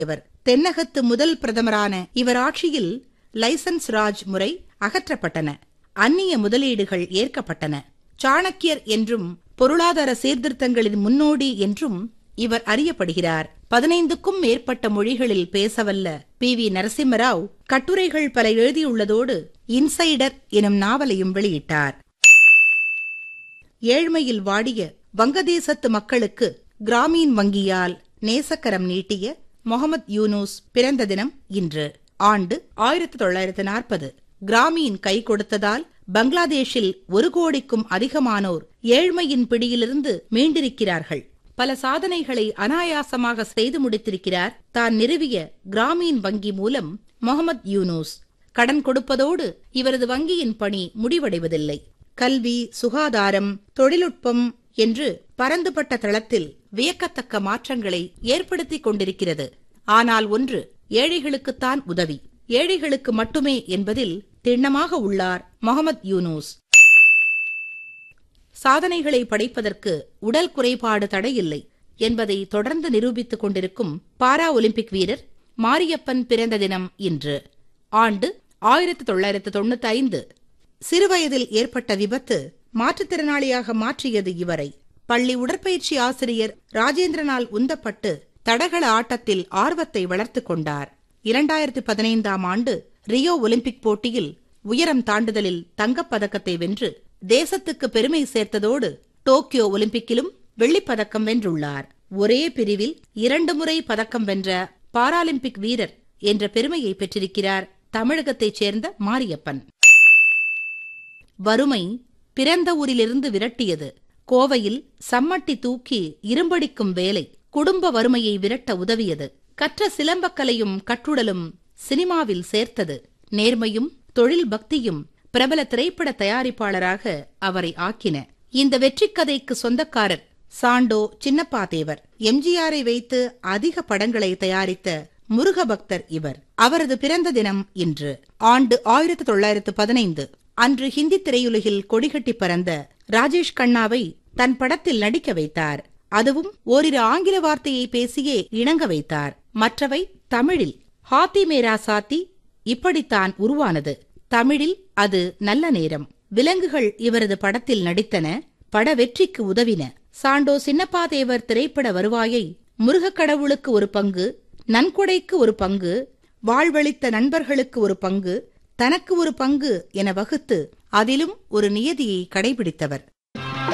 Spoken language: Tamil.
இவர் தென்னகத்து முதல் பிரதமரான இவர் ஆட்சியில் லைசன்ஸ் ராஜ் முறை அகற்றப்பட்டன அந்நிய முதலீடுகள் ஏற்கப்பட்டன சாணக்கியர் என்றும் பொருளாதார சீர்திருத்தங்களின் முன்னோடி என்றும் இவர் அறியப்படுகிறார் பதினைந்துக்கும் மேற்பட்ட மொழிகளில் பேசவல்ல பி வி நரசிம்மராவ் கட்டுரைகள் பல எழுதியுள்ளதோடு இன்சைடர் எனும் நாவலையும் வெளியிட்டார் ஏழ்மையில் வாடிய வங்கதேசத்து மக்களுக்கு கிராமீன் வங்கியால் நேசக்கரம் நீட்டிய முகமது யூனூஸ் பிறந்த தினம் இன்று ஆண்டு ஆயிரத்தி தொள்ளாயிரத்து நாற்பது கிராமீன் கை கொடுத்ததால் பங்களாதேஷில் ஒரு கோடிக்கும் அதிகமானோர் ஏழ்மையின் பிடியிலிருந்து மீண்டிருக்கிறார்கள் பல சாதனைகளை அனாயாசமாக செய்து முடித்திருக்கிறார் தான் நிறுவிய கிராமீன் வங்கி மூலம் முகமது யூனூஸ் கடன் கொடுப்பதோடு இவரது வங்கியின் பணி முடிவடைவதில்லை கல்வி சுகாதாரம் தொழில்நுட்பம் என்று பரந்துபட்ட தளத்தில் வியக்கத்தக்க மாற்றங்களை ஏற்படுத்திக் கொண்டிருக்கிறது ஆனால் ஒன்று ஏழைகளுக்குத்தான் உதவி ஏழைகளுக்கு மட்டுமே என்பதில் திண்ணமாக உள்ளார் முகமது யூனூஸ் சாதனைகளை படைப்பதற்கு உடல் குறைபாடு தடையில்லை என்பதை தொடர்ந்து நிரூபித்துக் கொண்டிருக்கும் பாரா ஒலிம்பிக் வீரர் மாரியப்பன் பிறந்த தினம் இன்று ஆண்டு ஆயிரத்தி தொள்ளாயிரத்து தொண்ணூத்தி ஐந்து சிறுவயதில் ஏற்பட்ட விபத்து மாற்றுத்திறனாளியாக மாற்றியது இவரை பள்ளி உடற்பயிற்சி ஆசிரியர் ராஜேந்திரனால் உந்தப்பட்டு தடகள ஆட்டத்தில் ஆர்வத்தை வளர்த்துக் கொண்டார் இரண்டாயிரத்தி பதினைந்தாம் ஆண்டு ரியோ ஒலிம்பிக் போட்டியில் உயரம் தாண்டுதலில் தங்கப்பதக்கத்தை வென்று தேசத்துக்கு பெருமை சேர்த்ததோடு டோக்கியோ ஒலிம்பிக்கிலும் வெள்ளிப்பதக்கம் வென்றுள்ளார் ஒரே பிரிவில் இரண்டு முறை பதக்கம் வென்ற பாராலிம்பிக் வீரர் என்ற பெருமையை பெற்றிருக்கிறார் தமிழகத்தைச் சேர்ந்த மாரியப்பன் வறுமை பிறந்த ஊரிலிருந்து விரட்டியது கோவையில் சம்மட்டி தூக்கி இரும்படிக்கும் வேலை குடும்ப வறுமையை விரட்ட உதவியது கற்ற சிலம்பக்கலையும் கட்டுடலும் சினிமாவில் சேர்த்தது நேர்மையும் தொழில் பக்தியும் பிரபல திரைப்பட தயாரிப்பாளராக அவரை ஆக்கின இந்த வெற்றிக் கதைக்கு சொந்தக்காரர் சாண்டோ சின்னப்பாதேவர் எம்ஜிஆரை வைத்து அதிக படங்களை தயாரித்த முருக பக்தர் இவர் அவரது பிறந்த தினம் இன்று ஆண்டு ஆயிரத்தி தொள்ளாயிரத்து பதினைந்து அன்று ஹிந்தி திரையுலகில் கொடிகட்டி பறந்த ராஜேஷ் கண்ணாவை தன் படத்தில் நடிக்க வைத்தார் அதுவும் ஓரிரு ஆங்கில வார்த்தையை பேசியே இணங்க வைத்தார் மற்றவை தமிழில் ஹாத்தி மேரா சாத்தி இப்படித்தான் உருவானது தமிழில் அது நல்ல நேரம் விலங்குகள் இவரது படத்தில் நடித்தன பட வெற்றிக்கு உதவின சாண்டோ சின்னப்பாதேவர் திரைப்பட வருவாயை முருகக் கடவுளுக்கு ஒரு பங்கு நன்கொடைக்கு ஒரு பங்கு வாழ்வளித்த நண்பர்களுக்கு ஒரு பங்கு தனக்கு ஒரு பங்கு என வகுத்து அதிலும் ஒரு நியதியை கடைபிடித்தவர்